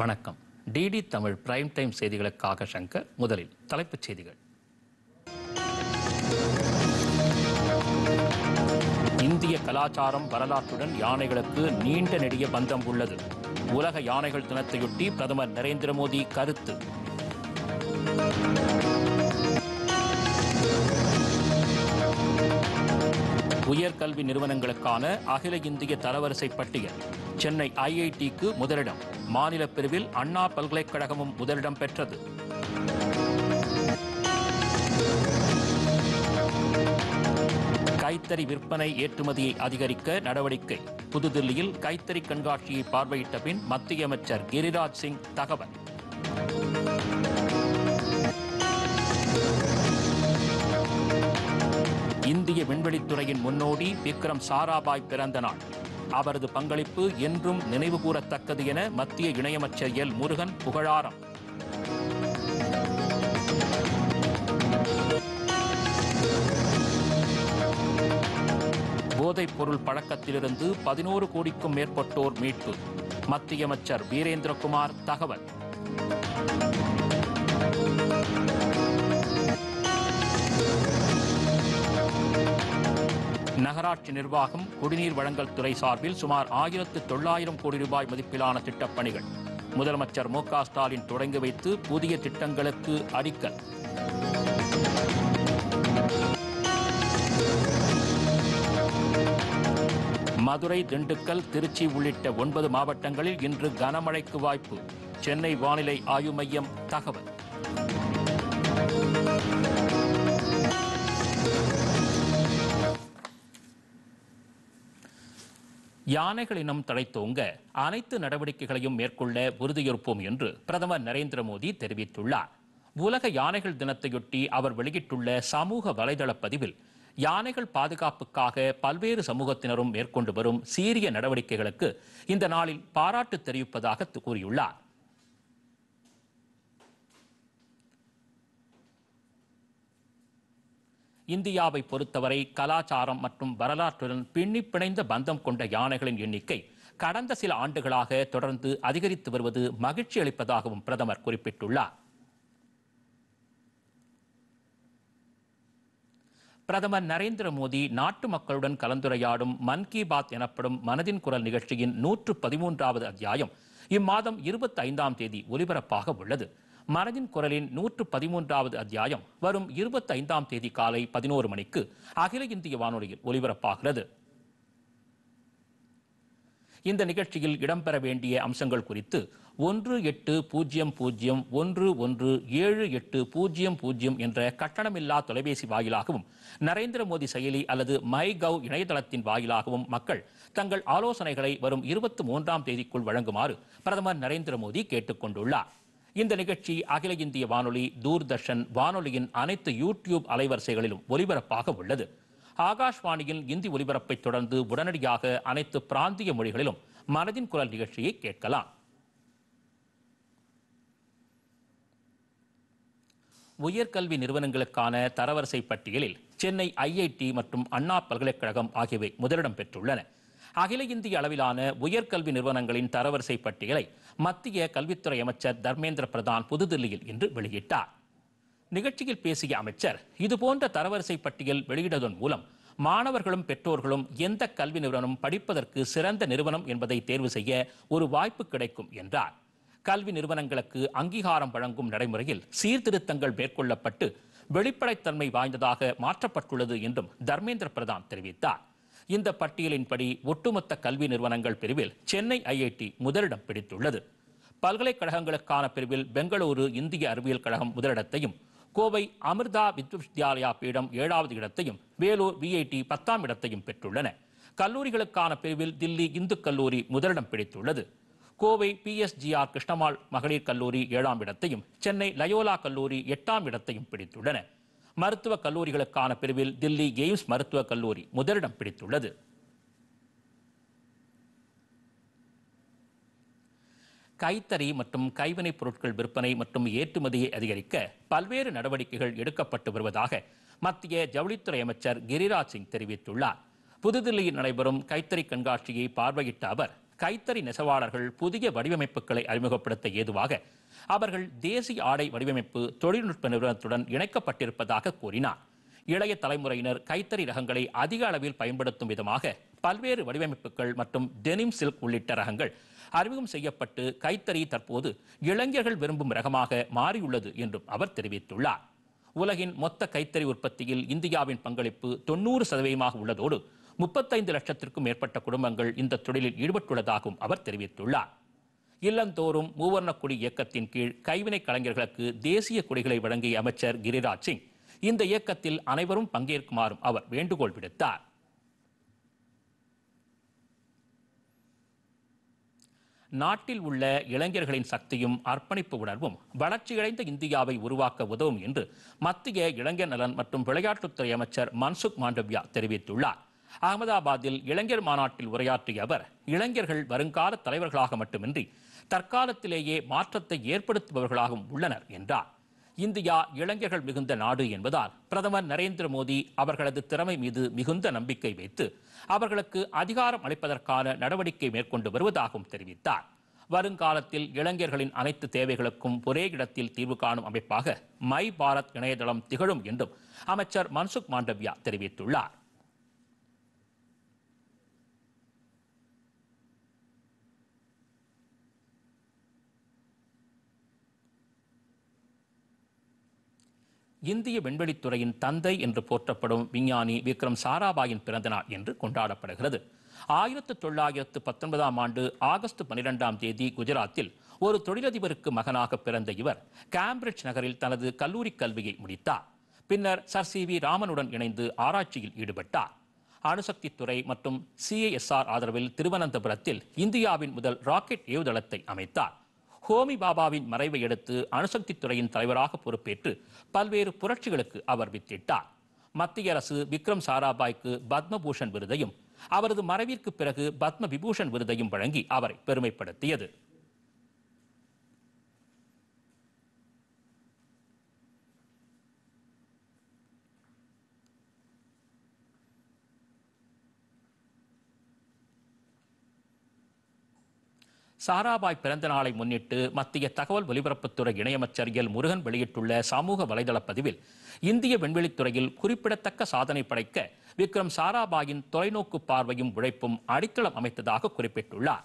வணக்கம் DD Tamil prime time செய்திகளுக்காக சங்கர் முதலில் தலைப்புச் செய்திகள் இந்திய கலாச்சாரம் வரலாற்றுடன் யானைகளுக்கு நீண்ட நெடிய பந்தம் உள்ளது உலக யானைகள் தினத்தையொட்டி பிரதமர் நரேந்திர மோடி கருத்து உயர்கல்வி நிறுவனங்களுக்கான அகில இந்திய தரவரிசை பட்டியல் சென்னை ஐஐடிக்கு முதலிடம் மாநில பிரிவில் அண்ணா பல்கலைக்கழகமும் முதலிடம் பெற்றது கைத்தறி விற்பனை ஏற்றுமதியை அதிகரிக்க நடவடிக்கை புதுதில்லியில் கைத்தறி கண்காட்சியை பார்வையிட்ட பின் மத்திய அமைச்சர் கிரிராஜ் சிங் தகவல் இந்திய விண்வெளித்துறையின் முன்னோடி விக்ரம் சாராபாய் பிறந்த நாள் அவரது பங்களிப்பு என்றும் நினைவுகூரத்தக்கது என மத்திய இணையமைச்சர் எல் முருகன் புகழாரம் போதைப் பொருள் பழக்கத்திலிருந்து பதினோரு கோடிக்கும் மேற்பட்டோர் மீட்பு மத்திய அமைச்சர் வீரேந்திரகுமார் தகவல் நகராட்சி நிர்வாகம் குடிநீர் வழங்கல் துறை சார்பில் சுமார் ஆயிரத்து தொள்ளாயிரம் கோடி ரூபாய் மதிப்பிலான திட்டப்பணிகள் முதலமைச்சர் மு க ஸ்டாலின் தொடங்கி வைத்து புதிய திட்டங்களுக்கு அடிக்கல் மதுரை திண்டுக்கல் திருச்சி உள்ளிட்ட ஒன்பது மாவட்டங்களில் இன்று கனமழைக்கு வாய்ப்பு சென்னை வானிலை ஆய்வு மையம் தகவல் யானைகள் இனம் தழைத்தோங்க அனைத்து நடவடிக்கைகளையும் மேற்கொள்ள உறுதியேற்போம் என்று பிரதமர் நரேந்திர மோடி தெரிவித்துள்ளார் உலக யானைகள் தினத்தையொட்டி அவர் வெளியிட்டுள்ள சமூக வலைதள பதிவில் யானைகள் பாதுகாப்புக்காக பல்வேறு சமூகத்தினரும் மேற்கொண்டு வரும் சீரிய நடவடிக்கைகளுக்கு இந்த நாளில் பாராட்டு தெரிவிப்பதாக கூறியுள்ளார் இந்தியாவை பொறுத்தவரை கலாச்சாரம் மற்றும் வரலாற்றுடன் பின்னி பிணைந்த பந்தம் கொண்ட யானைகளின் எண்ணிக்கை கடந்த சில ஆண்டுகளாக தொடர்ந்து அதிகரித்து வருவது மகிழ்ச்சி அளிப்பதாகவும் பிரதமர் குறிப்பிட்டுள்ளார் பிரதமர் நரேந்திர மோடி நாட்டு மக்களுடன் கலந்துரையாடும் மன் கி பாத் எனப்படும் மனதின் குரல் நிகழ்ச்சியின் நூற்று பதிமூன்றாவது அத்தியாயம் இம்மாதம் இருபத்தி ஐந்தாம் தேதி ஒலிபரப்பாக உள்ளது மனதின் குரலின் நூற்று பதிமூன்றாவது அத்தியாயம் வரும் இருபத்தி ஐந்தாம் தேதி காலை பதினோரு மணிக்கு அகில இந்திய வானொலியில் ஒலிபரப்பாகிறது இந்த நிகழ்ச்சியில் இடம்பெற வேண்டிய அம்சங்கள் குறித்து ஒன்று எட்டு பூஜ்ஜியம் பூஜ்ஜியம் ஒன்று ஒன்று ஏழு எட்டு பூஜ்ஜியம் பூஜ்ஜியம் என்ற கட்டணமில்லா தொலைபேசி வாயிலாகவும் நரேந்திர மோடி செயலி அல்லது மை கவ் இணையதளத்தின் வாயிலாகவும் மக்கள் தங்கள் ஆலோசனைகளை வரும் இருபத்தி மூன்றாம் தேதிக்குள் வழங்குமாறு பிரதமர் நரேந்திர மோடி கேட்டுக் கொண்டுள்ளார் இந்த நிகழ்ச்சி அகில இந்திய வானொலி தூர்தர்ஷன் வானொலியின் அனைத்து யூடியூப் அலைவரிசைகளிலும் ஒலிபரப்பாக உள்ளது ஆகாஷ்வாணியின் இந்தி ஒலிபரப்பை தொடர்ந்து உடனடியாக அனைத்து பிராந்திய மொழிகளிலும் மனதின் குரல் நிகழ்ச்சியை கேட்கலாம் உயர்கல்வி நிறுவனங்களுக்கான தரவரிசை பட்டியலில் சென்னை ஐஐடி மற்றும் அண்ணா பல்கலைக்கழகம் ஆகியவை முதலிடம் பெற்றுள்ளன அகில இந்திய அளவிலான உயர்கல்வி நிறுவனங்களின் தரவரிசை பட்டியலை மத்திய கல்வித்துறை அமைச்சர் தர்மேந்திர பிரதான் புதுதில்லியில் இன்று வெளியிட்டார் நிகழ்ச்சியில் பேசிய அமைச்சர் இதுபோன்ற தரவரிசை பட்டியல் வெளியிடுவதன் மூலம் மாணவர்களும் பெற்றோர்களும் எந்த கல்வி நிறுவனம் படிப்பதற்கு சிறந்த நிறுவனம் என்பதை தேர்வு செய்ய ஒரு வாய்ப்பு கிடைக்கும் என்றார் கல்வி நிறுவனங்களுக்கு அங்கீகாரம் வழங்கும் நடைமுறையில் சீர்திருத்தங்கள் மேற்கொள்ளப்பட்டு வெளிப்படைத்தன்மை வாய்ந்ததாக மாற்றப்பட்டுள்ளது என்றும் தர்மேந்திர பிரதான் தெரிவித்தார் இந்த பட்டியலின்படி ஒட்டுமொத்த கல்வி நிறுவனங்கள் பிரிவில் சென்னை ஐஐடி முதலிடம் பிடித்துள்ளது பல்கலைக்கழகங்களுக்கான பிரிவில் பெங்களூரு இந்திய அறிவியல் கழகம் முதலிடத்தையும் கோவை அமிர்தா வித்வித்யாலயா பீடம் ஏழாவது இடத்தையும் வேலூர் விஐடி பத்தாம் இடத்தையும் பெற்றுள்ளன கல்லூரிகளுக்கான பிரிவில் தில்லி இந்து கல்லூரி முதலிடம் பிடித்துள்ளது கோவை பிஎஸ்ஜிஆர் கிருஷ்ணமால் மகளிர் கல்லூரி ஏழாம் இடத்தையும் சென்னை லயோலா கல்லூரி எட்டாம் இடத்தையும் பிடித்துள்ளன மருத்துவக் கல்லூரிகளுக்கான பிரிவில் தில்லி எய்ம்ஸ் மருத்துவக் கல்லூரி முதலிடம் பிடித்துள்ளது கைத்தறி மற்றும் கைவினைப் பொருட்கள் விற்பனை மற்றும் ஏற்றுமதியை அதிகரிக்க பல்வேறு நடவடிக்கைகள் எடுக்கப்பட்டு வருவதாக மத்திய ஜவுளித்துறை அமைச்சர் கிரிராஜ் சிங் தெரிவித்துள்ளார் புதுதில்லியில் நடைபெறும் கைத்தறி கண்காட்சியை பார்வையிட்ட அவர் கைத்தறி நெசவாளர்கள் புதிய வடிவமைப்புகளை அறிமுகப்படுத்த ஏதுவாக அவர்கள் தேசிய ஆடை வடிவமைப்பு தொழில்நுட்ப நிறுவனத்துடன் இணைக்கப்பட்டிருப்பதாக கூறினார் இளைய தலைமுறையினர் கைத்தறி ரகங்களை அதிக அளவில் பயன்படுத்தும் விதமாக பல்வேறு வடிவமைப்புகள் மற்றும் டெனிம் சில்க் உள்ளிட்ட ரகங்கள் அறிமுகம் செய்யப்பட்டு கைத்தறி தற்போது இளைஞர்கள் விரும்பும் ரகமாக மாறியுள்ளது என்றும் அவர் தெரிவித்துள்ளார் உலகின் மொத்த கைத்தறி உற்பத்தியில் இந்தியாவின் பங்களிப்பு தொண்ணூறு சதவீதமாக உள்ளதோடு முப்பத்தைந்து லட்சத்திற்கும் மேற்பட்ட குடும்பங்கள் இந்த தொழிலில் ஈடுபட்டுள்ளதாகவும் அவர் தெரிவித்துள்ளார் இல்லந்தோறும் மூவர்ண கொடி இயக்கத்தின் கீழ் கைவினை கலைஞர்களுக்கு தேசிய கொடிகளை வழங்கிய அமைச்சர் கிரிராஜ் சிங் இந்த இயக்கத்தில் அனைவரும் பங்கேற்குமாறும் அவர் வேண்டுகோள் விடுத்தார் நாட்டில் உள்ள இளைஞர்களின் சக்தியும் அர்ப்பணிப்பு உணர்வும் வளர்ச்சியடைந்த இந்தியாவை உருவாக்க உதவும் என்று மத்திய இளைஞர் நலன் மற்றும் விளையாட்டுத்துறை அமைச்சர் மன்சுக் மாண்டவ்யா தெரிவித்துள்ளார் அகமதாபாத்தில் இளைஞர் மாநாட்டில் உரையாற்றிய அவர் இளைஞர்கள் வருங்கால தலைவர்களாக மட்டுமின்றி தற்காலத்திலேயே மாற்றத்தை ஏற்படுத்துபவர்களாகவும் உள்ளனர் என்றார் இந்தியா இளைஞர்கள் மிகுந்த நாடு என்பதால் பிரதமர் நரேந்திர மோடி அவர்களது திறமை மீது மிகுந்த நம்பிக்கை வைத்து அவர்களுக்கு அதிகாரம் அளிப்பதற்கான நடவடிக்கை மேற்கொண்டு வருவதாகவும் தெரிவித்தார் வருங்காலத்தில் இளைஞர்களின் அனைத்து தேவைகளுக்கும் ஒரே இடத்தில் தீர்வு காணும் அமைப்பாக மை பாரத் இணையதளம் திகழும் என்றும் அமைச்சர் மன்சுக் மாண்டவ்யா தெரிவித்துள்ளார் இந்திய விண்வெளித்துறையின் தந்தை என்று போற்றப்படும் விஞ்ஞானி விக்ரம் சாராபாயின் பிறந்தநாள் என்று கொண்டாடப்படுகிறது ஆயிரத்து தொள்ளாயிரத்து பத்தொன்பதாம் ஆண்டு ஆகஸ்ட் பனிரெண்டாம் தேதி குஜராத்தில் ஒரு தொழிலதிபருக்கு மகனாக பிறந்த இவர் கேம்பிரிட்ஜ் நகரில் தனது கல்லூரி கல்வியை முடித்தார் பின்னர் சர் சி வி ராமனுடன் இணைந்து ஆராய்ச்சியில் ஈடுபட்டார் அணுசக்தி துறை மற்றும் சிஐஎஸ்ஆர் ஆதரவில் திருவனந்தபுரத்தில் இந்தியாவின் முதல் ராக்கெட் ஏவுதளத்தை அமைத்தார் ஹோமி பாபாவின் மறைவை அடுத்து அணுசக்தி துறையின் தலைவராக பொறுப்பேற்று பல்வேறு புரட்சிகளுக்கு அவர் வித்திட்டார் மத்திய அரசு விக்ரம் சாராபாய்க்கு பத்மபூஷன் விருதையும் அவரது மறைவிற்கு பிறகு பத்ம விபூஷன் விருதையும் வழங்கி அவரை பெருமைப்படுத்தியது சாராபாய் பிறந்த நாளை முன்னிட்டு மத்திய தகவல் ஒலிபரப்புத்துறை இணையமைச்சர் எல் முருகன் வெளியிட்டுள்ள சமூக வலைதள பதிவில் இந்திய விண்வெளித்துறையில் குறிப்பிடத்தக்க சாதனை படைக்க விக்ரம் சாராபாயின் தொலைநோக்கு பார்வையும் உழைப்பும் அடித்தளம் அமைத்ததாக குறிப்பிட்டுள்ளார்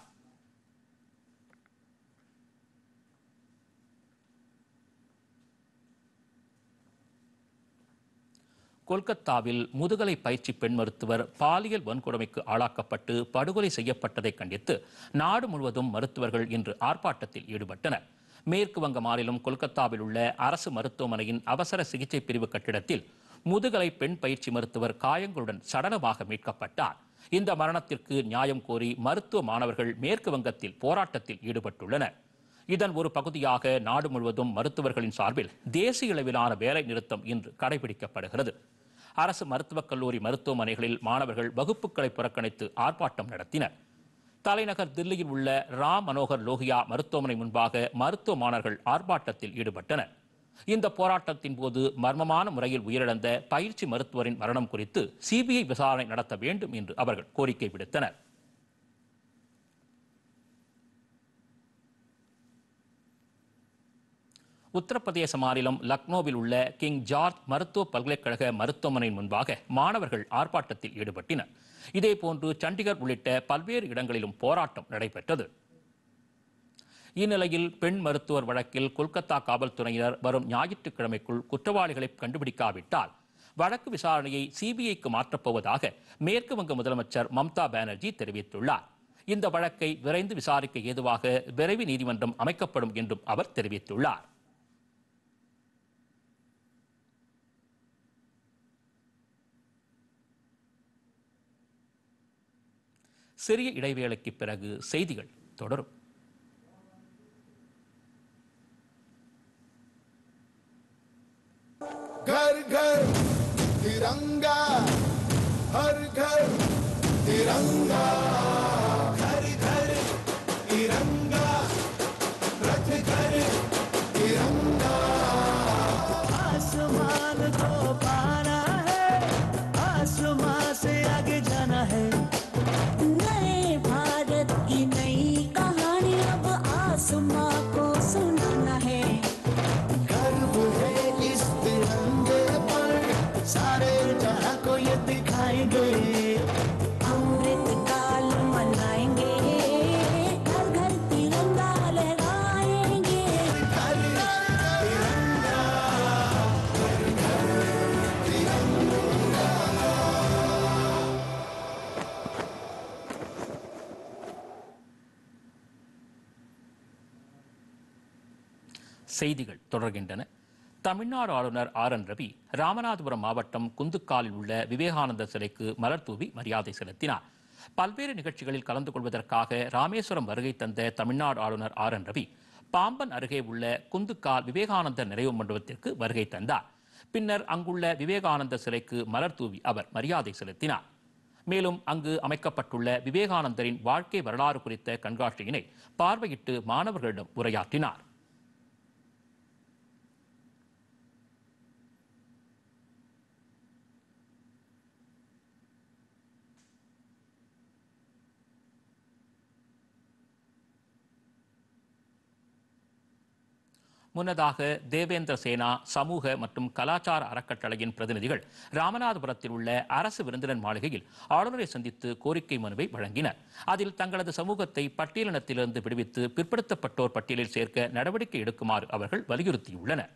கொல்கத்தாவில் முதுகலை பயிற்சி பெண் மருத்துவர் பாலியல் வன்கொடுமைக்கு ஆளாக்கப்பட்டு படுகொலை செய்யப்பட்டதை கண்டித்து நாடு முழுவதும் மருத்துவர்கள் இன்று ஆர்ப்பாட்டத்தில் ஈடுபட்டனர் மேற்கு வங்க மாநிலம் கொல்கத்தாவில் உள்ள அரசு மருத்துவமனையின் அவசர சிகிச்சை பிரிவு கட்டிடத்தில் முதுகலை பெண் பயிற்சி மருத்துவர் காயங்களுடன் சடலமாக மீட்கப்பட்டார் இந்த மரணத்திற்கு நியாயம் கோரி மருத்துவ மாணவர்கள் மேற்கு வங்கத்தில் போராட்டத்தில் ஈடுபட்டுள்ளனர் இதன் ஒரு பகுதியாக நாடு முழுவதும் மருத்துவர்களின் சார்பில் தேசிய அளவிலான வேலை நிறுத்தம் இன்று கடைபிடிக்கப்படுகிறது அரசு மருத்துவக் கல்லூரி மருத்துவமனைகளில் மாணவர்கள் வகுப்புகளை புறக்கணித்து ஆர்ப்பாட்டம் நடத்தினர் தலைநகர் தில்லியில் உள்ள ராம் மனோகர் லோகியா மருத்துவமனை முன்பாக மருத்துவ மாணவர்கள் ஆர்ப்பாட்டத்தில் ஈடுபட்டனர் இந்த போராட்டத்தின் போது மர்மமான முறையில் உயிரிழந்த பயிற்சி மருத்துவரின் மரணம் குறித்து சிபிஐ விசாரணை நடத்த வேண்டும் என்று அவர்கள் கோரிக்கை விடுத்தனர் உத்தரப்பிரதேச மாநிலம் லக்னோவில் உள்ள கிங் ஜார்ஜ் மருத்துவ பல்கலைக்கழக மருத்துவமனை முன்பாக மாணவர்கள் ஆர்ப்பாட்டத்தில் ஈடுபட்டனர் இதேபோன்று சண்டிகர் உள்ளிட்ட பல்வேறு இடங்களிலும் போராட்டம் நடைபெற்றது இந்நிலையில் பெண் மருத்துவர் வழக்கில் கொல்கத்தா காவல்துறையினர் வரும் ஞாயிற்றுக்கிழமைக்குள் குற்றவாளிகளை கண்டுபிடிக்காவிட்டால் வழக்கு விசாரணையை சிபிஐக்கு மாற்றப்போவதாக மேற்கு வங்க முதலமைச்சர் மம்தா பானர்ஜி தெரிவித்துள்ளார் இந்த வழக்கை விரைந்து விசாரிக்க ஏதுவாக விரைவு நீதிமன்றம் அமைக்கப்படும் என்றும் அவர் தெரிவித்துள்ளார் சிறிய இடைவேளைக்கு பிறகு செய்திகள் தொடரும் घर घर तिरंगा हर घर तिरंगा घर घर तिरंगा रथ घर तिरंगा आसमान को पाना है आसमां से आगे जाना है नए भारत की नई செய்திகள் தொடர்கின்றன தமிழ்நாடு ஆளுநர் ஆர் என் ரவி ராமநாதபுரம் மாவட்டம் குந்துக்காலில் உள்ள விவேகானந்தர் சிலைக்கு மலர் தூவி மரியாதை செலுத்தினார் பல்வேறு நிகழ்ச்சிகளில் கலந்து கொள்வதற்காக ராமேஸ்வரம் வருகை தந்த தமிழ்நாடு ஆளுநர் ஆர் என் ரவி பாம்பன் அருகே உள்ள குந்துக்கால் விவேகானந்தர் நிறைவு மண்டபத்திற்கு வருகை தந்தார் பின்னர் அங்குள்ள விவேகானந்தர் சிலைக்கு மலர் தூவி அவர் மரியாதை செலுத்தினார் மேலும் அங்கு அமைக்கப்பட்டுள்ள விவேகானந்தரின் வாழ்க்கை வரலாறு குறித்த கண்காட்சியினை பார்வையிட்டு மாணவர்களிடம் உரையாற்றினார் முன்னதாக தேவேந்திர சேனா சமூக மற்றும் கலாச்சார அறக்கட்டளையின் பிரதிநிதிகள் ராமநாதபுரத்தில் உள்ள அரசு விருந்தினர் மாளிகையில் ஆளுநரை சந்தித்து கோரிக்கை மனுவை வழங்கினர் அதில் தங்களது சமூகத்தை பட்டியலினத்திலிருந்து விடுவித்து பிற்படுத்தப்பட்டோர் பட்டியலில் சேர்க்க நடவடிக்கை எடுக்குமாறு அவர்கள் வலியுறுத்தியுள்ளனர்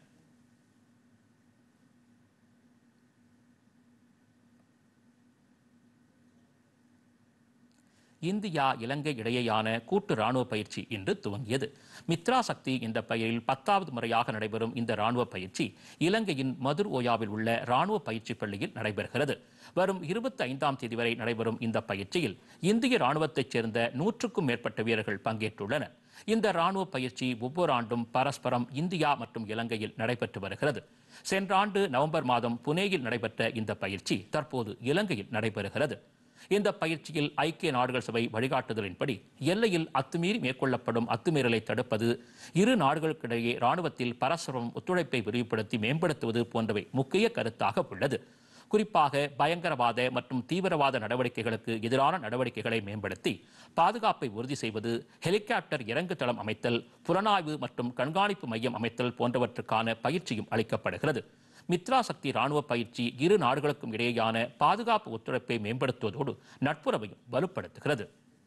இந்தியா இலங்கை இடையேயான கூட்டு ராணுவ பயிற்சி இன்று துவங்கியது மித்ரா சக்தி என்ற பெயரில் பத்தாவது முறையாக நடைபெறும் இந்த ராணுவ பயிற்சி இலங்கையின் மதுர் ஓயாவில் உள்ள ராணுவ பயிற்சி பள்ளியில் நடைபெறுகிறது வரும் இருபத்தி ஐந்தாம் தேதி வரை நடைபெறும் இந்த பயிற்சியில் இந்திய ராணுவத்தைச் சேர்ந்த நூற்றுக்கும் மேற்பட்ட வீரர்கள் பங்கேற்றுள்ளனர் இந்த ராணுவ பயிற்சி ஒவ்வொரு ஆண்டும் பரஸ்பரம் இந்தியா மற்றும் இலங்கையில் நடைபெற்று வருகிறது சென்ற ஆண்டு நவம்பர் மாதம் புனேயில் நடைபெற்ற இந்த பயிற்சி தற்போது இலங்கையில் நடைபெறுகிறது இந்த பயிற்சியில் ஐக்கிய நாடுகள் சபை வழிகாட்டுதலின்படி எல்லையில் அத்துமீறி மேற்கொள்ளப்படும் அத்துமீறலை தடுப்பது இரு நாடுகளுக்கிடையே ராணுவத்தில் பரஸ்பரம் ஒத்துழைப்பை விரிவுபடுத்தி மேம்படுத்துவது போன்றவை முக்கிய கருத்தாக உள்ளது குறிப்பாக பயங்கரவாத மற்றும் தீவிரவாத நடவடிக்கைகளுக்கு எதிரான நடவடிக்கைகளை மேம்படுத்தி பாதுகாப்பை உறுதி செய்வது ஹெலிகாப்டர் இறங்கு தளம் அமைத்தல் புலனாய்வு மற்றும் கண்காணிப்பு மையம் அமைத்தல் போன்றவற்றுக்கான பயிற்சியும் அளிக்கப்படுகிறது மித்ரா சக்தி ராணுவ பயிற்சி இரு நாடுகளுக்கும் இடையேயான பாதுகாப்பு ஒத்துழைப்பை மேம்படுத்துவதோடு நட்புறவையும் வலுப்படுத்துகிறது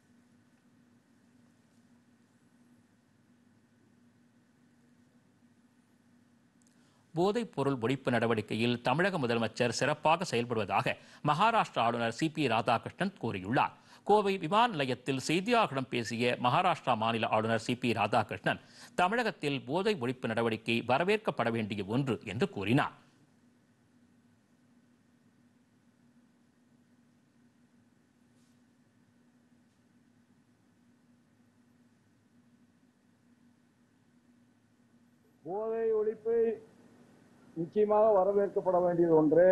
போதைப் பொருள் ஒழிப்பு நடவடிக்கையில் தமிழக முதலமைச்சர் சிறப்பாக செயல்படுவதாக மகாராஷ்டிரா ஆளுநர் சி பி ராதாகிருஷ்ணன் கூறியுள்ளார் கோவை விமான நிலையத்தில் செய்தியாளர்களிடம் பேசிய மகாராஷ்டிரா மாநில ஆளுநர் சி பி ராதாகிருஷ்ணன் தமிழகத்தில் போதை ஒழிப்பு நடவடிக்கை வரவேற்கப்பட வேண்டிய ஒன்று என்று கூறினார் போதை ஒழிப்பு நிச்சயமாக வரவேற்கப்பட வேண்டியது ஒன்று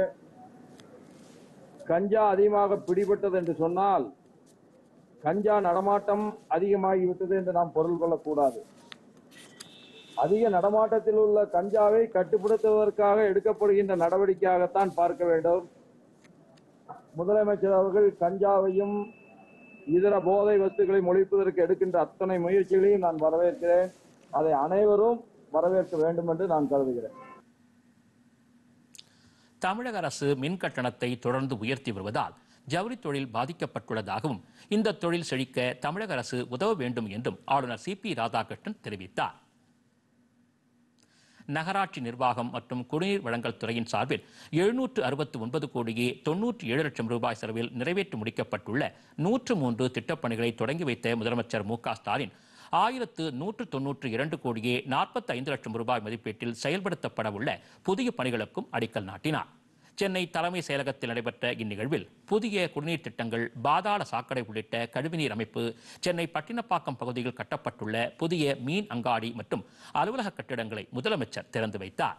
கஞ்சா அதிகமாக பிடிபட்டது என்று சொன்னால் கஞ்சா நடமாட்டம் அதிகமாகிவிட்டது என்று நாம் பொருள் கொள்ளக்கூடாது அதிக நடமாட்டத்தில் உள்ள கஞ்சாவை கட்டுப்படுத்துவதற்காக எடுக்கப்படுகின்ற நடவடிக்கையாகத்தான் பார்க்க வேண்டும் முதலமைச்சர் அவர்கள் கஞ்சாவையும் இதர போதை வஸ்துகளையும் ஒழிப்பதற்கு எடுக்கின்ற அத்தனை முயற்சிகளையும் நான் வரவேற்கிறேன் அதை அனைவரும் வரவேற்க வேண்டும் என்று நான் கருதுகிறேன் தமிழக அரசு மின் கட்டணத்தை தொடர்ந்து உயர்த்தி வருவதால் ஜவுளி தொழில் பாதிக்கப்பட்டுள்ளதாகவும் இந்த தொழில் செழிக்க தமிழக அரசு உதவ வேண்டும் என்றும் ஆளுநர் சி பி ராதாகிருஷ்ணன் தெரிவித்தார் நகராட்சி நிர்வாகம் மற்றும் குடிநீர் வழங்கல் துறையின் சார்பில் எழுநூற்று அறுபத்தி ஒன்பது கோடியே தொன்னூற்றி ஏழு லட்சம் ரூபாய் செலவில் நிறைவேற்றி முடிக்கப்பட்டுள்ள நூற்று மூன்று திட்டப்பணிகளை தொடங்கி வைத்த முதலமைச்சர் மு க ஸ்டாலின் ஆயிரத்து நூற்று தொன்னூற்று இரண்டு கோடியே நாற்பத்தி ஐந்து லட்சம் ரூபாய் மதிப்பீட்டில் செயல்படுத்தப்பட உள்ள புதிய பணிகளுக்கும் அடிக்கல் நாட்டினார் சென்னை தலைமை செயலகத்தில் நடைபெற்ற இந்நிகழ்வில் புதிய குடிநீர் திட்டங்கள் பாதாள சாக்கடை உள்ளிட்ட கழிவுநீர் அமைப்பு சென்னை பட்டினப்பாக்கம் பகுதியில் கட்டப்பட்டுள்ள புதிய மீன் அங்காடி மற்றும் அலுவலக கட்டிடங்களை முதலமைச்சர் திறந்து வைத்தார்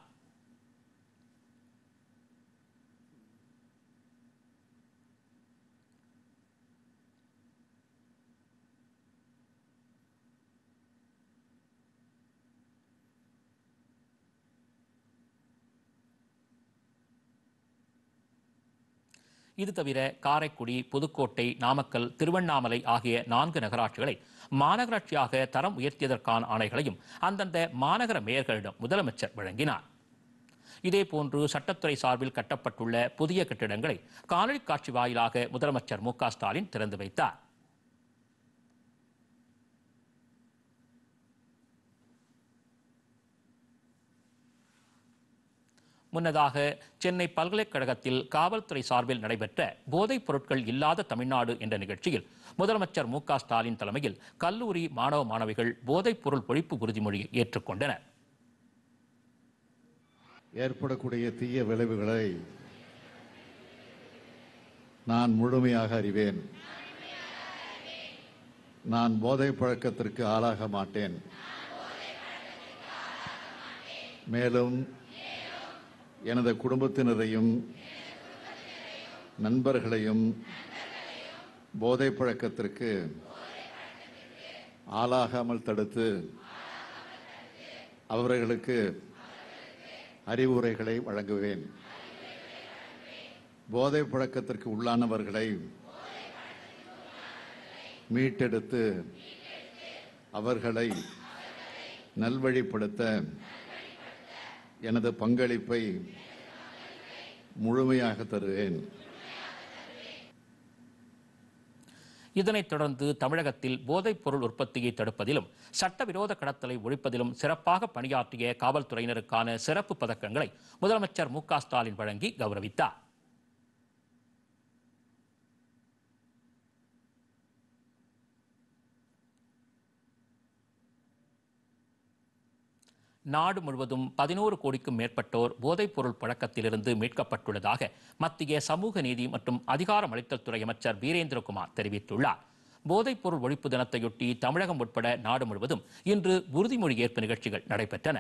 இது தவிர காரைக்குடி புதுக்கோட்டை நாமக்கல் திருவண்ணாமலை ஆகிய நான்கு நகராட்சிகளை மாநகராட்சியாக தரம் உயர்த்தியதற்கான ஆணைகளையும் அந்தந்த மாநகர மேயர்களிடம் முதலமைச்சர் வழங்கினார் இதேபோன்று சட்டத்துறை சார்பில் கட்டப்பட்டுள்ள புதிய கட்டிடங்களை காணொலி காட்சி வாயிலாக முதலமைச்சர் மு க ஸ்டாலின் திறந்து வைத்தார் முன்னதாக சென்னை பல்கலைக்கழகத்தில் காவல்துறை சார்பில் நடைபெற்ற போதைப் பொருட்கள் இல்லாத தமிழ்நாடு என்ற நிகழ்ச்சியில் முதலமைச்சர் மு க ஸ்டாலின் தலைமையில் கல்லூரி மாணவ மாணவிகள் போதைப் பொருள் ஒழிப்பு உறுதிமொழியை ஏற்றுக்கொண்டனர் ஏற்படக்கூடிய தீய விளைவுகளை நான் முழுமையாக அறிவேன் நான் போதை பழக்கத்திற்கு ஆளாக மாட்டேன் மேலும் எனது குடும்பத்தினரையும் நண்பர்களையும் போதை பழக்கத்திற்கு ஆளாகாமல் தடுத்து அவர்களுக்கு அறிவுரைகளை வழங்குவேன் போதை பழக்கத்திற்கு உள்ளானவர்களை மீட்டெடுத்து அவர்களை நல்வழிப்படுத்த எனது பங்களிப்பை முழுமையாக தருவேன் இதனைத் தொடர்ந்து தமிழகத்தில் போதைப் பொருள் உற்பத்தியை தடுப்பதிலும் சட்டவிரோத கடத்தலை ஒழிப்பதிலும் சிறப்பாக பணியாற்றிய காவல்துறையினருக்கான சிறப்பு பதக்கங்களை முதலமைச்சர் மு க ஸ்டாலின் வழங்கி கௌரவித்தார் நாடு முழுவதும் பதினோரு கோடிக்கும் மேற்பட்டோர் போதைப்பொருள் பழக்கத்திலிருந்து மீட்கப்பட்டுள்ளதாக மத்திய சமூக நீதி மற்றும் அதிகாரமளித்தல் துறை அமைச்சர் வீரேந்திரகுமார் தெரிவித்துள்ளார் போதைப்பொருள் ஒழிப்பு தினத்தையொட்டி தமிழகம் உட்பட நாடு முழுவதும் இன்று உறுதிமொழி ஏற்பு நிகழ்ச்சிகள் நடைபெற்றன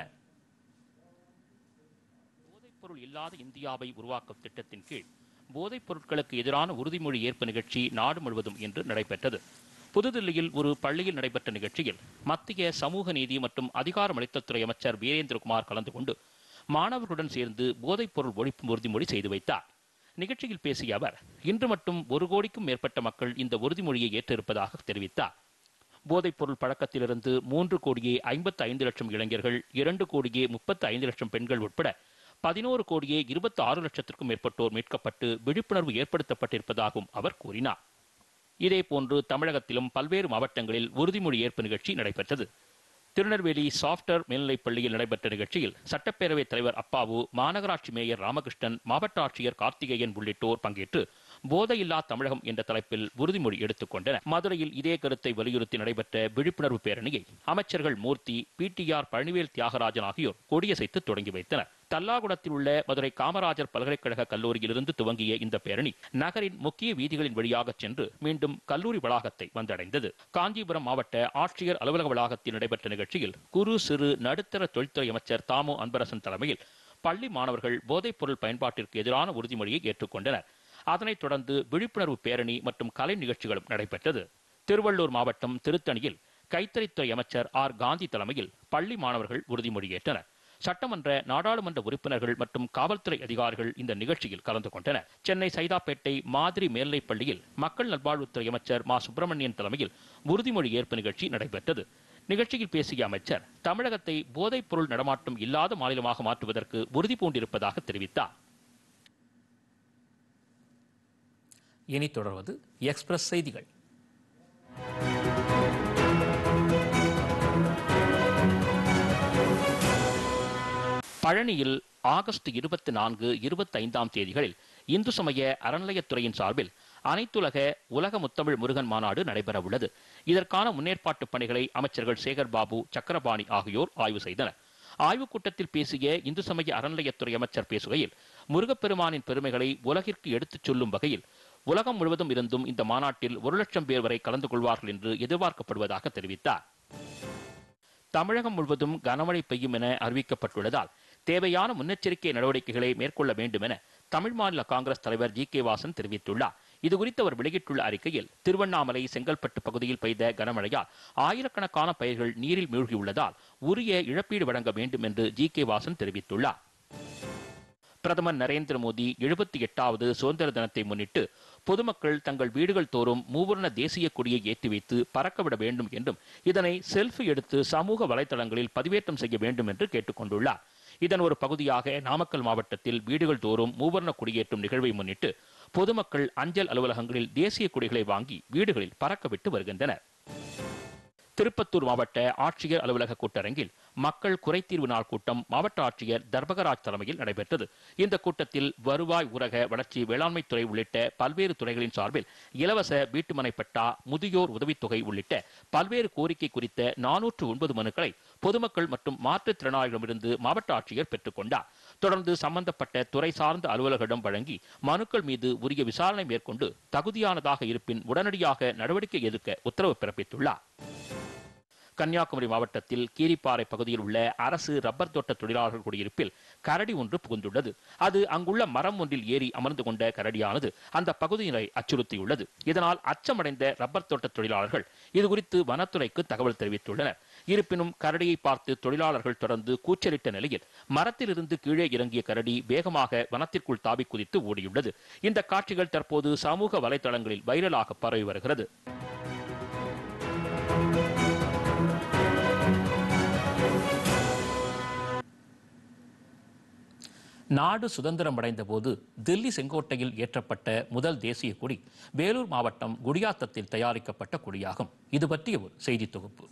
போதைப்பொருள் இல்லாத இந்தியாவை உருவாக்கும் திட்டத்தின் கீழ் போதைப் பொருட்களுக்கு எதிரான உறுதிமொழி ஏற்பு நிகழ்ச்சி நாடு முழுவதும் இன்று நடைபெற்றது புதுதில்லியில் ஒரு பள்ளியில் நடைபெற்ற நிகழ்ச்சியில் மத்திய சமூக நீதி மற்றும் அதிகாரமளித்தல் துறை அமைச்சர் வீரேந்திரகுமார் கலந்து கொண்டு மாணவர்களுடன் சேர்ந்து போதைப் பொருள் ஒழிப்பு உறுதிமொழி செய்து வைத்தார் நிகழ்ச்சியில் பேசிய அவர் இன்று மட்டும் ஒரு கோடிக்கும் மேற்பட்ட மக்கள் இந்த உறுதிமொழியை ஏற்றிருப்பதாக தெரிவித்தார் போதைப் பொருள் பழக்கத்திலிருந்து மூன்று கோடியே ஐம்பத்து ஐந்து லட்சம் இளைஞர்கள் இரண்டு கோடியே முப்பத்து ஐந்து லட்சம் பெண்கள் உட்பட பதினோரு கோடியே இருபத்தி ஆறு லட்சத்திற்கும் மேற்பட்டோர் மீட்கப்பட்டு விழிப்புணர்வு ஏற்படுத்தப்பட்டிருப்பதாகவும் அவர் கூறினார் இதேபோன்று தமிழகத்திலும் பல்வேறு மாவட்டங்களில் உறுதிமொழி ஏற்பு நிகழ்ச்சி நடைபெற்றது திருநெல்வேலி சாப்டர் மேல்நிலைப் பள்ளியில் நடைபெற்ற நிகழ்ச்சியில் சட்டப்பேரவைத் தலைவர் அப்பாவு மாநகராட்சி மேயர் ராமகிருஷ்ணன் மாவட்ட ஆட்சியர் கார்த்திகேயன் உள்ளிட்டோர் பங்கேற்று போதையில்லா தமிழகம் என்ற தலைப்பில் உறுதிமொழி எடுத்துக் கொண்டனர் மதுரையில் இதே கருத்தை வலியுறுத்தி நடைபெற்ற விழிப்புணர்வு பேரணியை அமைச்சர்கள் மூர்த்தி பிடிஆர் பழனிவேல் தியாகராஜன் ஆகியோர் கொடியசைத்து தொடங்கி வைத்தனர் தல்லாகுளத்தில் உள்ள மதுரை காமராஜர் பல்கலைக்கழக கல்லூரியிலிருந்து துவங்கிய இந்த பேரணி நகரின் முக்கிய வீதிகளின் வழியாக சென்று மீண்டும் கல்லூரி வளாகத்தை வந்தடைந்தது காஞ்சிபுரம் மாவட்ட ஆட்சியர் அலுவலக வளாகத்தில் நடைபெற்ற நிகழ்ச்சியில் குறு சிறு நடுத்தர தொழில்துறை அமைச்சர் தாமு அன்பரசன் தலைமையில் பள்ளி மாணவர்கள் போதைப் பொருள் பயன்பாட்டிற்கு எதிரான உறுதிமொழியை ஏற்றுக்கொண்டனர் அதனைத் தொடர்ந்து விழிப்புணர்வு பேரணி மற்றும் கலை நிகழ்ச்சிகளும் நடைபெற்றது திருவள்ளூர் மாவட்டம் திருத்தணியில் கைத்தறித்துறை அமைச்சர் ஆர் காந்தி தலைமையில் பள்ளி மாணவர்கள் உறுதிமொழி ஏற்றனர் சட்டமன்ற நாடாளுமன்ற உறுப்பினர்கள் மற்றும் காவல்துறை அதிகாரிகள் இந்த நிகழ்ச்சியில் கலந்து கொண்டனர் சென்னை சைதாப்பேட்டை மாதிரி மேல்நிலைப் பள்ளியில் மக்கள் நல்வாழ்வுத்துறை அமைச்சர் மா சுப்பிரமணியன் தலைமையில் உறுதிமொழி ஏற்பு நிகழ்ச்சி நடைபெற்றது நிகழ்ச்சியில் பேசிய அமைச்சர் தமிழகத்தை போதைப் பொருள் நடமாட்டம் இல்லாத மாநிலமாக மாற்றுவதற்கு உறுதி பூண்டிருப்பதாக தெரிவித்தார் இனி தொடர்வது எக்ஸ்பிரஸ் செய்திகள் பழனியில் ஆகஸ்ட் இருபத்தி நான்கு இருபத்தி ஐந்தாம் தேதிகளில் இந்து சமய அறநிலையத்துறையின் சார்பில் அனைத்துலக உலக முத்தமிழ் முருகன் மாநாடு நடைபெற உள்ளது இதற்கான முன்னேற்பாட்டு பணிகளை அமைச்சர்கள் சேகர் பாபு சக்கரபாணி ஆகியோர் ஆய்வு செய்தனர் ஆய்வுக் கூட்டத்தில் பேசிய இந்து சமய அறநிலையத்துறை அமைச்சர் பேசுகையில் முருகப்பெருமானின் பெருமைகளை உலகிற்கு எடுத்துச் சொல்லும் வகையில் உலகம் முழுவதும் இருந்தும் இந்த மாநாட்டில் ஒரு லட்சம் பேர் வரை கலந்து கொள்வார்கள் என்று எதிர்பார்க்கப்படுவதாக தெரிவித்தார் தமிழகம் முழுவதும் கனமழை பெய்யும் என அறிவிக்கப்பட்டுள்ளதால் தேவையான முன்னெச்சரிக்கை நடவடிக்கைகளை மேற்கொள்ள வேண்டும் என தமிழ் மாநில காங்கிரஸ் தலைவர் ஜி கே வாசன் தெரிவித்துள்ளார் இதுகுறித்து அவர் வெளியிட்டுள்ள அறிக்கையில் திருவண்ணாமலை செங்கல்பட்டு பகுதியில் பெய்த கனமழையால் ஆயிரக்கணக்கான பயிர்கள் நீரில் மூழ்கியுள்ளதால் உரிய இழப்பீடு வழங்க வேண்டும் என்று ஜி கே வாசன் தெரிவித்துள்ளார் பிரதமர் நரேந்திர மோடி எழுபத்தி எட்டாவது சுதந்திர தினத்தை முன்னிட்டு பொதுமக்கள் தங்கள் வீடுகள் தோறும் மூவர்ண தேசிய கொடியை ஏற்றி வைத்து பறக்கவிட வேண்டும் என்றும் இதனை செல்ஃபி எடுத்து சமூக வலைதளங்களில் பதிவேற்றம் செய்ய வேண்டும் என்று கேட்டுக்கொண்டுள்ளார் இதன் ஒரு பகுதியாக நாமக்கல் மாவட்டத்தில் வீடுகள் தோறும் மூவர்ண கொடியேற்றும் நிகழ்வை முன்னிட்டு பொதுமக்கள் அஞ்சல் அலுவலகங்களில் தேசிய கொடிகளை வாங்கி வீடுகளில் பறக்கவிட்டு வருகின்றனர் திருப்பத்தூர் மாவட்ட ஆட்சியர் அலுவலக கூட்டரங்கில் மக்கள் குறைதீர்வு நாள் கூட்டம் மாவட்ட ஆட்சியர் தர்பகராஜ் தலைமையில் நடைபெற்றது இந்த கூட்டத்தில் வருவாய் ஊரக வளர்ச்சி வேளாண்மை துறை உள்ளிட்ட பல்வேறு துறைகளின் சார்பில் இலவச வீட்டுமனை பட்டா முதியோர் உதவித்தொகை உள்ளிட்ட பல்வேறு கோரிக்கை குறித்த நானூற்று ஒன்பது மனுக்களை பொதுமக்கள் மற்றும் மாற்றுத்திறனாளிகளிடமிருந்து மாவட்ட ஆட்சியர் பெற்றுக்கொண்டார் தொடர்ந்து சம்பந்தப்பட்ட துறை சார்ந்த அலுவலர்களிடம் வழங்கி மனுக்கள் மீது உரிய விசாரணை மேற்கொண்டு தகுதியானதாக இருப்பின் உடனடியாக நடவடிக்கை எடுக்க உத்தரவு பிறப்பித்துள்ளார் கன்னியாகுமரி மாவட்டத்தில் கீரிப்பாறை பகுதியில் உள்ள அரசு ரப்பர் தோட்ட தொழிலாளர்கள் குடியிருப்பில் கரடி ஒன்று புகுந்துள்ளது அது அங்குள்ள மரம் ஒன்றில் ஏறி அமர்ந்து கொண்ட கரடியானது அந்த பகுதியினரை அச்சுறுத்தியுள்ளது இதனால் அச்சமடைந்த ரப்பர் தோட்ட தொழிலாளர்கள் இதுகுறித்து வனத்துறைக்கு தகவல் தெரிவித்துள்ளனர் இருப்பினும் கரடியை பார்த்து தொழிலாளர்கள் தொடர்ந்து கூச்சலிட்ட நிலையில் மரத்திலிருந்து கீழே இறங்கிய கரடி வேகமாக வனத்திற்குள் தாவி குதித்து ஓடியுள்ளது இந்த காட்சிகள் தற்போது சமூக வலைதளங்களில் வைரலாக பரவி வருகிறது நாடு சுதந்திரம் அடைந்த போது தில்லி செங்கோட்டையில் ஏற்றப்பட்ட முதல் தேசிய கொடி வேலூர் மாவட்டம் குடியாத்தத்தில் தயாரிக்கப்பட்ட கொடியாகும் இது பற்றிய ஒரு செய்தி தொகுப்பு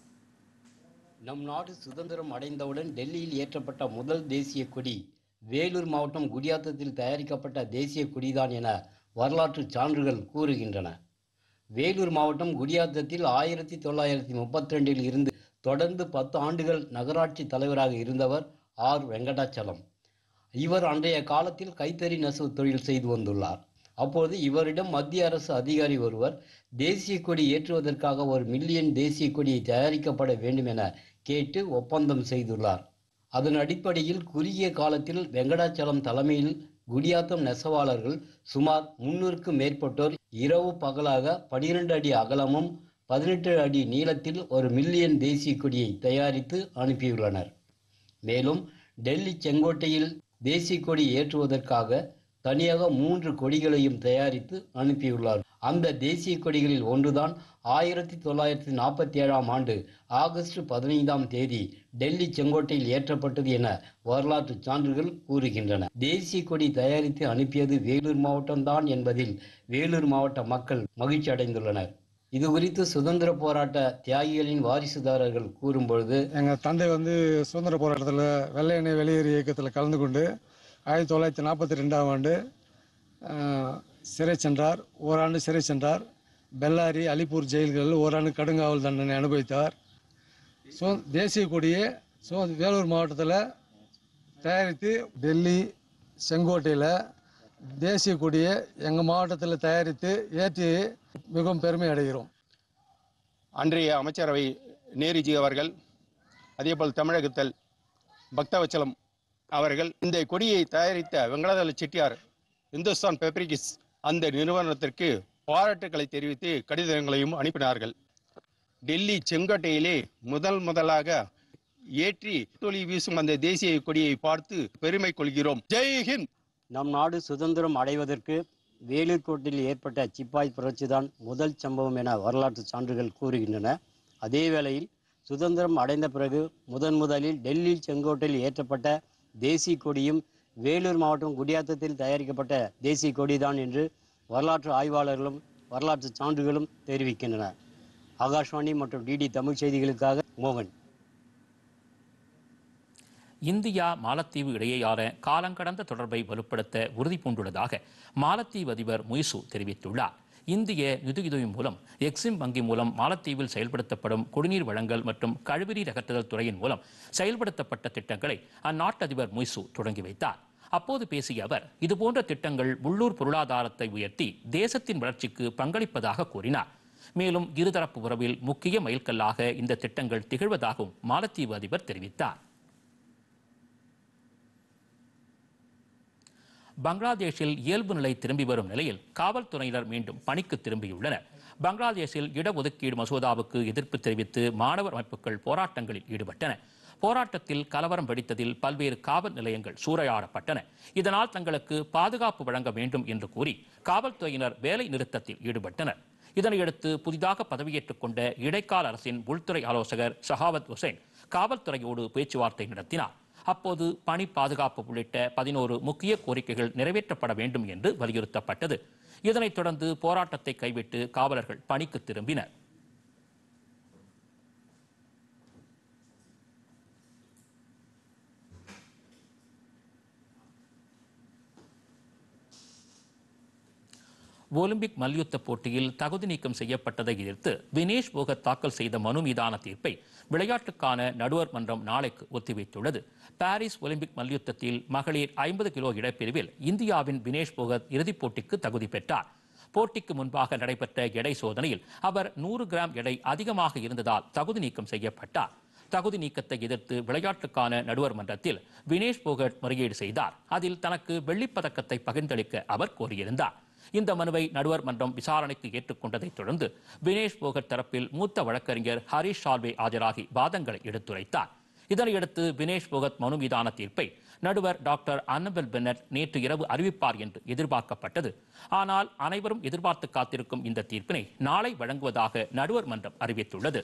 நம் நாடு சுதந்திரம் அடைந்தவுடன் டெல்லியில் ஏற்றப்பட்ட முதல் தேசிய கொடி வேலூர் மாவட்டம் குடியாத்தத்தில் தயாரிக்கப்பட்ட தேசிய கொடிதான் என வரலாற்று சான்றுகள் கூறுகின்றன வேலூர் மாவட்டம் குடியாத்தத்தில் ஆயிரத்தி தொள்ளாயிரத்தி முப்பத்தி ரெண்டில் இருந்து தொடர்ந்து பத்து ஆண்டுகள் நகராட்சி தலைவராக இருந்தவர் ஆர் வெங்கடாச்சலம் இவர் அன்றைய காலத்தில் கைத்தறி நெசவு தொழில் செய்து வந்துள்ளார் அப்போது இவரிடம் மத்திய அரசு அதிகாரி ஒருவர் தேசிய கொடி ஏற்றுவதற்காக ஒரு மில்லியன் தேசிய கொடி தயாரிக்கப்பட வேண்டும் என கேட்டு ஒப்பந்தம் செய்துள்ளார் அதன் அடிப்படையில் குறுகிய காலத்தில் வெங்கடாச்சலம் தலைமையில் குடியாத்தம் நெசவாளர்கள் சுமார் முன்னூறுக்கும் மேற்பட்டோர் இரவு பகலாக பனிரெண்டு அடி அகலமும் பதினெட்டு அடி நீளத்தில் ஒரு மில்லியன் தேசிய கொடியை தயாரித்து அனுப்பியுள்ளனர் மேலும் டெல்லி செங்கோட்டையில் தேசிய கொடி ஏற்றுவதற்காக தனியாக மூன்று கொடிகளையும் தயாரித்து அனுப்பியுள்ளார் அந்த தேசிய கொடிகளில் ஒன்றுதான் ஆயிரத்தி தொள்ளாயிரத்தி நாற்பத்தி ஏழாம் ஆண்டு ஆகஸ்ட் பதினைந்தாம் தேதி டெல்லி செங்கோட்டையில் ஏற்றப்பட்டது என வரலாற்று சான்றுகள் கூறுகின்றன தேசிய கொடி தயாரித்து அனுப்பியது வேலூர் மாவட்டம்தான் என்பதில் வேலூர் மாவட்ட மக்கள் மகிழ்ச்சி அடைந்துள்ளனர் இது குறித்து சுதந்திர போராட்ட தியாகிகளின் வாரிசுதாரர்கள் கூறும்பொழுது எங்கள் தந்தை வந்து சுதந்திர போராட்டத்தில் வெள்ளை எண்ணெய் வெளியேறு இயக்கத்தில் கலந்து கொண்டு ஆயிரத்தி தொள்ளாயிரத்தி நாற்பத்தி ரெண்டாம் ஆண்டு ஆஹ், சிறை சென்றார் ஓராண்டு சிறை சென்றார் பெல்லாரி அலிப்பூர் ஜெயில்களில் ஓராண்டு கடுங்காவல் தண்டனை அனுபவித்தார் சு தேசிய கொடியை சு வேலூர் மாவட்டத்தில் தயாரித்து டெல்லி செங்கோட்டையில் தேசிய கொடியை எங்கள் மாவட்டத்தில் தயாரித்து ஏற்றி மிகவும் பெருமை அடைகிறோம் அன்றைய அமைச்சரவை நேருஜி அவர்கள் அதேபோல் தமிழகத்தில் பக்தவச்சலம் அவர்கள் இந்த கொடியை தயாரித்த வெங்கடாதல செட்டியார் இந்துஸ்தான் பெப்ரிகிஸ் அந்த நிறுவனத்திற்கு பாராட்டுக்களை தெரிவித்து கடிதங்களையும் அனுப்பினார்கள் டெல்லி செங்கோட்டையிலே முதல் முதலாக ஏற்றி தொழி வீசும் அந்த தேசிய கொடியை பார்த்து பெருமை கொள்கிறோம் ஜெய் ஹிந்த் நம் நாடு சுதந்திரம் அடைவதற்கு வேலூர் கோட்டில் ஏற்பட்ட சிப்பாய் புரட்சிதான் முதல் சம்பவம் என வரலாற்று சான்றுகள் கூறுகின்றன அதே வேளையில் சுதந்திரம் அடைந்த பிறகு முதன் முதலில் டெல்லி செங்கோட்டையில் ஏற்றப்பட்ட தேசிய கொடியும் வேலூர் மாவட்டம் குடியாத்தத்தில் தயாரிக்கப்பட்ட தேசிய கொடிதான் என்று வரலாற்று ஆய்வாளர்களும் வரலாற்று சான்றுகளும் தெரிவிக்கின்றன ஆகாஷ்வாணி மற்றும் டிடி தமிழ் செய்திகளுக்காக மோகன் இந்தியா மாலத்தீவு இடையேயான காலங்கடந்த தொடர்பை வலுப்படுத்த உறுதி பூண்டுள்ளதாக மாலத்தீவு அதிபர் முய்சு தெரிவித்துள்ளார் இந்திய நிதியுதவி மூலம் எக்ஸிம் வங்கி மூலம் மாலத்தீவில் செயல்படுத்தப்படும் குடிநீர் வழங்கல் மற்றும் கழிவுநீர் அகற்றுதல் துறையின் மூலம் செயல்படுத்தப்பட்ட திட்டங்களை அந்நாட்டு அதிபர் முய்சு தொடங்கி வைத்தார் அப்போது பேசிய அவர் இதுபோன்ற திட்டங்கள் உள்ளூர் பொருளாதாரத்தை உயர்த்தி தேசத்தின் வளர்ச்சிக்கு பங்களிப்பதாக கூறினார் மேலும் இருதரப்பு உறவில் முக்கிய மைல்கல்லாக இந்த திட்டங்கள் திகழ்வதாகவும் மாலத்தீவு அதிபர் தெரிவித்தார் பங்களாதேஷில் இயல்பு நிலை திரும்பி வரும் நிலையில் காவல்துறையினர் மீண்டும் பணிக்கு திரும்பியுள்ளனர் பங்களாதேஷில் இடஒதுக்கீடு மசோதாவுக்கு எதிர்ப்பு தெரிவித்து மாணவர் அமைப்புகள் போராட்டங்களில் ஈடுபட்டன போராட்டத்தில் கலவரம் வெடித்ததில் பல்வேறு காவல் நிலையங்கள் சூறையாடப்பட்டன இதனால் தங்களுக்கு பாதுகாப்பு வழங்க வேண்டும் என்று கூறி காவல்துறையினர் வேலை நிறுத்தத்தில் ஈடுபட்டனர் இதனையடுத்து புதிதாக பதவியேற்றுக் கொண்ட இடைக்கால அரசின் உள்துறை ஆலோசகர் ஷஹாவத் ஹுசைன் காவல்துறையோடு பேச்சுவார்த்தை நடத்தினார் அப்போது பணி பாதுகாப்பு உள்ளிட்ட பதினோரு முக்கிய கோரிக்கைகள் நிறைவேற்றப்பட வேண்டும் என்று வலியுறுத்தப்பட்டது இதனைத் தொடர்ந்து போராட்டத்தை கைவிட்டு காவலர்கள் பணிக்கு திரும்பினர் ஒலிம்பிக் மல்யுத்த போட்டியில் தகுதி நீக்கம் செய்யப்பட்டதை எதிர்த்து வினேஷ் போகத் தாக்கல் செய்த மனு மீதான தீர்ப்பை விளையாட்டுக்கான நடுவர் மன்றம் நாளைக்கு ஒத்திவைத்துள்ளது பாரிஸ் ஒலிம்பிக் மல்யுத்தத்தில் மகளிர் ஐம்பது கிலோ இடைப்பிரிவில் இந்தியாவின் வினேஷ் போகத் இறுதிப் போட்டிக்கு தகுதி பெற்றார் போட்டிக்கு முன்பாக நடைபெற்ற எடை சோதனையில் அவர் நூறு கிராம் எடை அதிகமாக இருந்ததால் தகுதி நீக்கம் செய்யப்பட்டார் தகுதி நீக்கத்தை எதிர்த்து விளையாட்டுக்கான நடுவர் மன்றத்தில் வினேஷ் போகட் முறையீடு செய்தார் அதில் தனக்கு வெள்ளிப் பதக்கத்தை பகிர்ந்தளிக்க அவர் கோரியிருந்தார் இந்த மனுவை நடுவர் மன்றம் விசாரணைக்கு ஏற்றுக்கொண்டதைத் தொடர்ந்து வினேஷ் போகட் தரப்பில் மூத்த வழக்கறிஞர் ஹரிஷ் சால்வே ஆஜராகி வாதங்களை எடுத்துரைத்தார் இதனையடுத்து வினேஷ் போகத் மனு மீதான தீர்ப்பை நடுவர் டாக்டர் அன்னபெல் பென்னட் நேற்று இரவு அறிவிப்பார் என்று எதிர்பார்க்கப்பட்டது ஆனால் அனைவரும் எதிர்பார்த்து காத்திருக்கும் இந்த தீர்ப்பினை நாளை வழங்குவதாக நடுவர் மன்றம் அறிவித்துள்ளது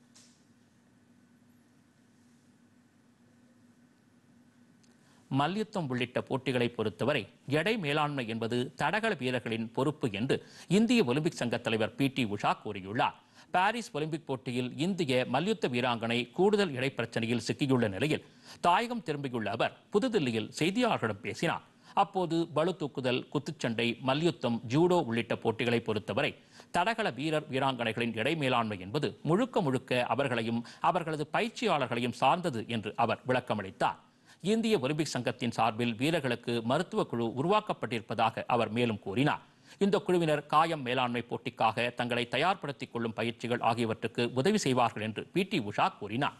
மல்யுத்தம் உள்ளிட்ட போட்டிகளை பொறுத்தவரை எடை மேலாண்மை என்பது தடகள வீரர்களின் பொறுப்பு என்று இந்திய ஒலிம்பிக் சங்க தலைவர் பி டி உஷா கூறியுள்ளார் பாரிஸ் ஒலிம்பிக் போட்டியில் இந்திய மல்யுத்த வீராங்கனை கூடுதல் எடை பிரச்சனையில் சிக்கியுள்ள நிலையில் தாயகம் திரும்பியுள்ள அவர் புதுதில்லியில் செய்தியாளர்களிடம் பேசினார் அப்போது பளு தூக்குதல் குத்துச்சண்டை மல்யுத்தம் ஜூடோ உள்ளிட்ட போட்டிகளை பொறுத்தவரை தடகள வீரர் வீராங்கனைகளின் எடை மேலாண்மை என்பது முழுக்க முழுக்க அவர்களையும் அவர்களது பயிற்சியாளர்களையும் சார்ந்தது என்று அவர் விளக்கமளித்தார் இந்திய ஒலிம்பிக் சங்கத்தின் சார்பில் வீரர்களுக்கு மருத்துவ குழு உருவாக்கப்பட்டிருப்பதாக அவர் மேலும் கூறினார் இந்த குழுவினர் காயம் மேலாண்மை போட்டிக்காக தங்களை தயார்படுத்திக் கொள்ளும் பயிற்சிகள் ஆகியவற்றுக்கு உதவி செய்வார்கள் என்று பி டி உஷா கூறினார்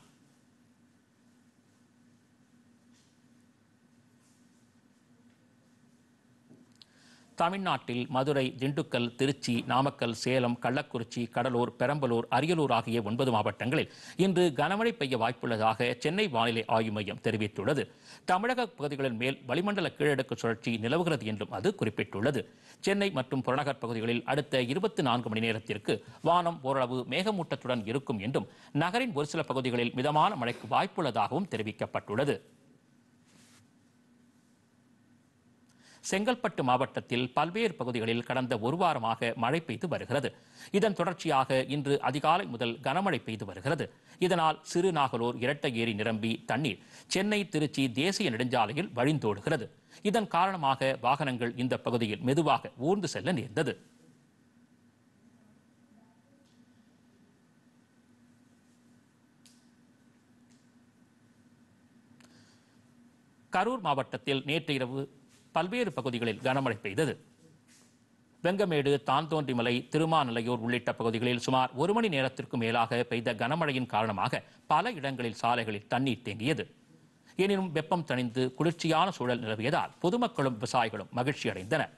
தமிழ்நாட்டில் மதுரை திண்டுக்கல் திருச்சி நாமக்கல் சேலம் கள்ளக்குறிச்சி கடலூர் பெரம்பலூர் அரியலூர் ஆகிய ஒன்பது மாவட்டங்களில் இன்று கனமழை பெய்ய வாய்ப்புள்ளதாக சென்னை வானிலை ஆய்வு மையம் தெரிவித்துள்ளது தமிழக பகுதிகளின் மேல் வளிமண்டல கீழடுக்கு சுழற்சி நிலவுகிறது என்றும் அது குறிப்பிட்டுள்ளது சென்னை மற்றும் புறநகர் பகுதிகளில் அடுத்த இருபத்தி நான்கு மணி நேரத்திற்கு வானம் ஓரளவு மேகமூட்டத்துடன் இருக்கும் என்றும் நகரின் ஒரு சில பகுதிகளில் மிதமான மழைக்கு வாய்ப்புள்ளதாகவும் தெரிவிக்கப்பட்டுள்ளது செங்கல்பட்டு மாவட்டத்தில் பல்வேறு பகுதிகளில் கடந்த ஒரு வாரமாக மழை பெய்து வருகிறது இதன் தொடர்ச்சியாக இன்று அதிகாலை முதல் கனமழை பெய்து வருகிறது இதனால் சிறுநாகலூர் இரட்டை ஏரி நிரம்பி தண்ணீர் சென்னை திருச்சி தேசிய நெடுஞ்சாலையில் வழிந்தோடுகிறது இதன் காரணமாக வாகனங்கள் இந்த பகுதியில் மெதுவாக ஊர்ந்து செல்ல நேர்ந்தது கரூர் மாவட்டத்தில் நேற்று இரவு பல்வேறு பகுதிகளில் கனமழை பெய்தது வெங்கமேடு தாந்தோன்றிமலை திருமாநிலையூர் உள்ளிட்ட பகுதிகளில் சுமார் ஒரு மணி நேரத்திற்கு மேலாக பெய்த கனமழையின் காரணமாக பல இடங்களில் சாலைகளில் தண்ணீர் தேங்கியது எனினும் வெப்பம் தணிந்து குளிர்ச்சியான சூழல் நிலவியதால் பொதுமக்களும் விவசாயிகளும் மகிழ்ச்சி அடைந்தனர்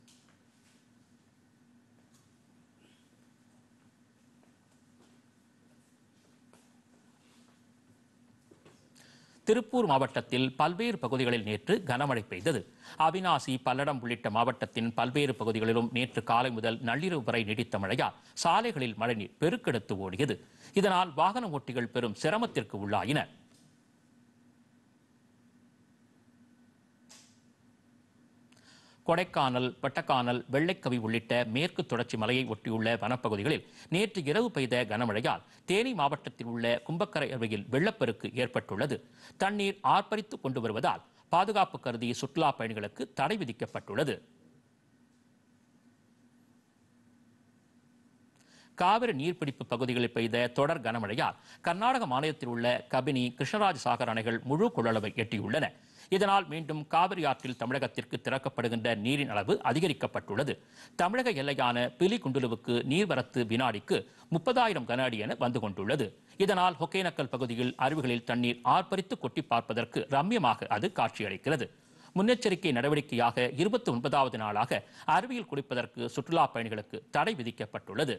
திருப்பூர் மாவட்டத்தில் பல்வேறு பகுதிகளில் நேற்று கனமழை பெய்தது அவினாசி பல்லடம் உள்ளிட்ட மாவட்டத்தின் பல்வேறு பகுதிகளிலும் நேற்று காலை முதல் நள்ளிரவு வரை நீடித்த மழையால் சாலைகளில் மழைநீர் பெருக்கெடுத்து ஓடியது இதனால் வாகன ஓட்டிகள் பெரும் சிரமத்திற்கு உள்ளாயினர் கொடைக்கானல் பட்டக்கானல் வெள்ளைக்கவி உள்ளிட்ட மேற்கு தொடர்ச்சி மலையை ஒட்டியுள்ள வனப்பகுதிகளில் நேற்று இரவு பெய்த கனமழையால் தேனி மாவட்டத்தில் உள்ள கும்பக்கரை அருவியில் வெள்ளப்பெருக்கு ஏற்பட்டுள்ளது தண்ணீர் ஆர்ப்பரித்து கொண்டு வருவதால் பாதுகாப்பு கருதி சுற்றுலா பயணிகளுக்கு தடை விதிக்கப்பட்டுள்ளது காவிரி நீர்பிடிப்பு பகுதிகளில் பெய்த தொடர் கனமழையால் கர்நாடக மாநிலத்தில் உள்ள கபினி கிருஷ்ணராஜ சாகர் அணைகள் முழு கொள்ளளவை எட்டியுள்ளன இதனால் மீண்டும் காவிரி ஆற்றில் தமிழகத்திற்கு திறக்கப்படுகின்ற நீரின் அளவு அதிகரிக்கப்பட்டுள்ளது தமிழக எல்லையான பிலிகுண்டுலுவுக்கு நீர்வரத்து வினாடிக்கு முப்பதாயிரம் கன அடி என வந்து கொண்டுள்ளது இதனால் ஒகேனக்கல் பகுதியில் அருவிகளில் தண்ணீர் ஆர்ப்பரித்து கொட்டி பார்ப்பதற்கு ரம்யமாக அது காட்சியளிக்கிறது முன்னெச்சரிக்கை நடவடிக்கையாக இருபத்தி ஒன்பதாவது நாளாக அருவியில் குளிப்பதற்கு சுற்றுலா பயணிகளுக்கு தடை விதிக்கப்பட்டுள்ளது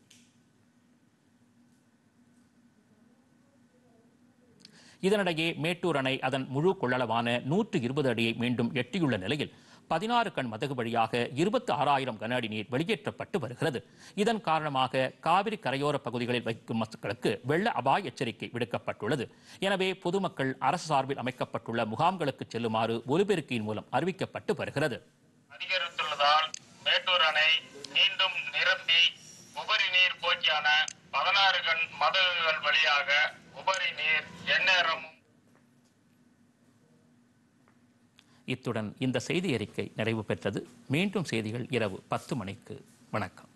இதனிடையே மேட்டூர் அணை அதன் முழு கொள்ளளவான நூற்று இருபது அடியை மீண்டும் எட்டியுள்ள நிலையில் பதினாறு கண் மதகு வழியாக இருபத்தி ஆறாயிரம் கன அடி நீர் வெளியேற்றப்பட்டு வருகிறது இதன் காரணமாக காவிரி கரையோர பகுதிகளில் வைக்கும் மக்களுக்கு வெள்ள அபாய எச்சரிக்கை விடுக்கப்பட்டுள்ளது எனவே பொதுமக்கள் அரசு சார்பில் அமைக்கப்பட்டுள்ள முகாம்களுக்கு செல்லுமாறு ஒலிபெருக்கியின் மூலம் அறிவிக்கப்பட்டு வருகிறது அதிகரித்துள்ளதால் மேட்டூர் அணை மீண்டும் நிரம்பி உபரி நீர் போக்கியான பதினாறு கண் மதகுகள் வழியாக உபரி நீர் எந்நேரமும் இத்துடன் இந்த செய்தி அறிக்கை நிறைவு பெற்றது மீண்டும் செய்திகள் இரவு பத்து மணிக்கு வணக்கம்